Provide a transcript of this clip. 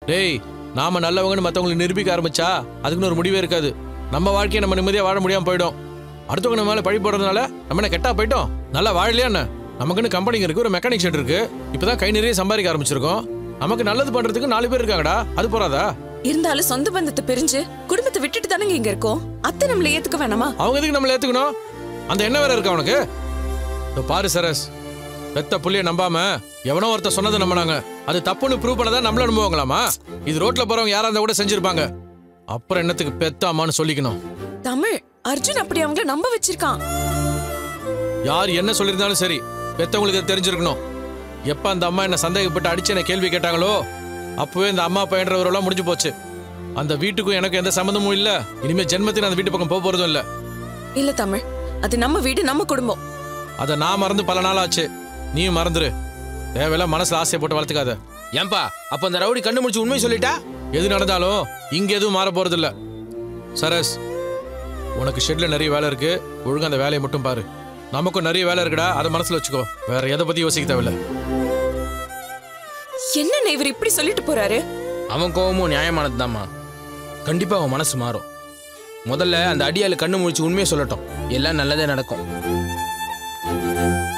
டேய் நாம நல்லவங்கன்னு மத்தவங்களுக்கு நிரூபிக்க ஆரம்பிச்சா அதுக்குன்னு ஒரு முடிவே இருக்காது நம்ம வாழ்க்கையை நம்ம நிம்மதியா வாழ முடியாம போயிடும் அடுத்தவங்க நம்ம மேல பழி போடுறதுனால நம்ம என்ன கெட்டா போயிட்டோம் நல்லா வாழலையா என்ன நமக்குன்னு கம்பெனிங்க இருக்கு ஒரு மெக்கானிக் ஷெட் இருக்கு இப்பதான் கை நிறைய சம்பாதிக்க ஆரம்பிச்சிருக்கோம் நமக்கு நல்லது பண்றதுக்கு நாலு பேர் இருக்காங்கடா அது போறாதா இருந்தாலும் சொந்த பந்தத்தை பிரிஞ்சு குடும்பத்தை விட்டுட்டு தானங்க இங்க இருக்கோம் அத்தை நம்மள ஏத்துக்க வேணாமா அவங்க எதுக்கு நம்மள ஏத்துக்கணும் அந்த என்ன வேற இருக்கா உனக்கு இதோ பாரு சரஸ் பெத்த புள்ளிய நம்பாம எவனோ ஒருத்தர் சொன்னதை நம்பினாங்க அது தப்புன்னு ப்ரூவ் பண்ணதா நம்மள அனுபவங்களாமா இது ரோட்ல போறவங்க யாரா இருந்தா கூட செஞ்சிருப்பாங்க அப்புறம் என்னத்துக்கு பெத்தாமான்னு சொல்லிக்கணும் தமிழ் அர்ஜுன் அப்படி அவங்கள நம்ப வச்சிருக்கான் யார் என்ன சொல்லியிருந்தாலும் சரி பெத்தவங்களுக்கு அது தெரிஞ்சிருக்கணும் எப்ப அந்த அம்மா என்ன சந்தேகப்பட்டு அடிச்சு என்ன கேள்வி கேட்டாங்களோ அப்பவே இந்த அம்மா பையன்றவரெல்லாம் முடிஞ்சு போச்சு அந்த வீட்டுக்கும் எனக்கு எந்த சம்மந்தமும் இல்ல இனிமே ஜென்மத்தின் அந்த வீட்டு பக்கம் போக போறதும் இல்ல இல்ல தமிழ் அது நம்ம வீடு நம்ம குடும்பம் அதை நான் மறந்து பல நாள் ஆச்சு நீயும் மறந்துரு தேவையில்ல மனசுல ஆசையை போட்டு வளர்த்துக்காத ஏன்பா அப்ப அந்த ரவுடி கண்ணு முடிச்சு உண்மை சொல்லிட்டா எது நடந்தாலும் இங்க எதுவும் மாற போறது இல்ல சரஸ் உனக்கு ஷெட்ல நிறைய வேலை இருக்கு ஒழுங்கா அந்த வேலையை மட்டும் பாரு நமக்கும் நிறைய வேலை இருக்குடா அதை மனசுல வச்சுக்கோ வேற எதை பத்தி யோசிக்க தேவையில்ல என்ன இவர் இப்படி சொல்லிட்டு போறாரு அவன் கோவமும் நியாயமானதுதாம்மா கண்டிப்பா அவன் மனசு மாறும் முதல்ல அந்த அடியாளு கண்ணு முடிச்சு உண்மையை சொல்லட்டும் எல்லாம் நல்லதே நடக்கும்